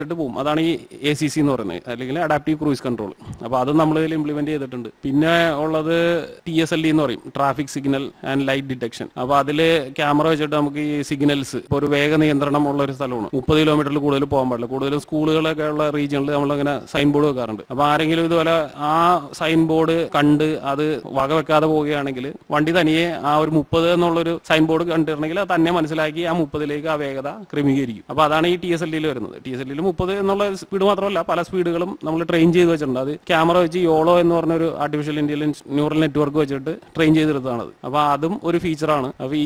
ഇട്ട് പോകും അതാണ് ഈ എ സി സി എന്ന് പറയുന്നത് അല്ലെങ്കിൽ അഡാപ്റ്റീവ് ക്രൂയിസ് കൺട്രോൾ അപ്പോൾ അത് നമ്മൾ ഇതിൽ ഇംപ്ലിമെന്റ് ചെയ്തിട്ടുണ്ട് പിന്നെ ഉള്ളത് ടി എസ് എൽ ഡി എന്ന് പറയും traffic signal and light detection അപ്പോൾ അതിൽ ക്യാമറ വെച്ചിട്ട് നമുക്ക് ഈ സിഗ്നൽസ് ഇപ്പോൾ ഒരു വേഗ നിയന്ത്രണം ഉള്ള ഒരു സ്ഥലമാണ് മുപ്പത് കിലോമീറ്ററിൽ കൂടുതൽ പോകാൻ പാടില്ല കൂടുതലും സ്കൂളുകളൊക്കെ ഉള്ള റീജിയണിൽ നമ്മളിങ്ങനെ സൈൻ ബോർഡ് വെക്കാറുണ്ട് അപ്പോൾ ആരെങ്കിലും ഇതുപോലെ ആ സൈൻ ബോർഡ് കണ്ട് അത് വകവെക്കാതെ പോവുകയാണെങ്കിൽ വണ്ടി തനിയെ ആ ഒരു മുപ്പത് എന്നുള്ളൊരു സൈൻ ബോർഡ് കണ്ടിട്ടുണ്ടെങ്കിൽ അത് തന്നെ മനസ്സിലാക്കി ആ മുപ്പതിലേക്ക് ആ വേഗത ക്രമീകരിക്കും അപ്പോൾ അതാണ് ഈ ടി എസ് എൽ ഡിയിൽ വരുന്നത് ടി എസ് എൽ ഡിയിൽ മുപ്പത് എന്നുള്ള സ്പീഡ് മാത്രമല്ല പല സ്പീഡുകളും നമ്മൾ ട്രെയിൻ ചെയ്ത് വെച്ചിട്ടുണ്ട് അത് ക്യാമറ വെച്ച് യോളോ എന്ന് പറഞ്ഞ ഒരു ആർട്ടിഫിഷ്യൽ ഇന്റലിജൻസ് ന്യൂറൽ നെറ്റ്വർക്ക് വെച്ചിട്ട് ട്രെയിൻ ചെയ്തെടുത്തതാണത് അപ്പോൾ അതും ഒരു ഫീച്ചറാണ് അപ്പോൾ ഈ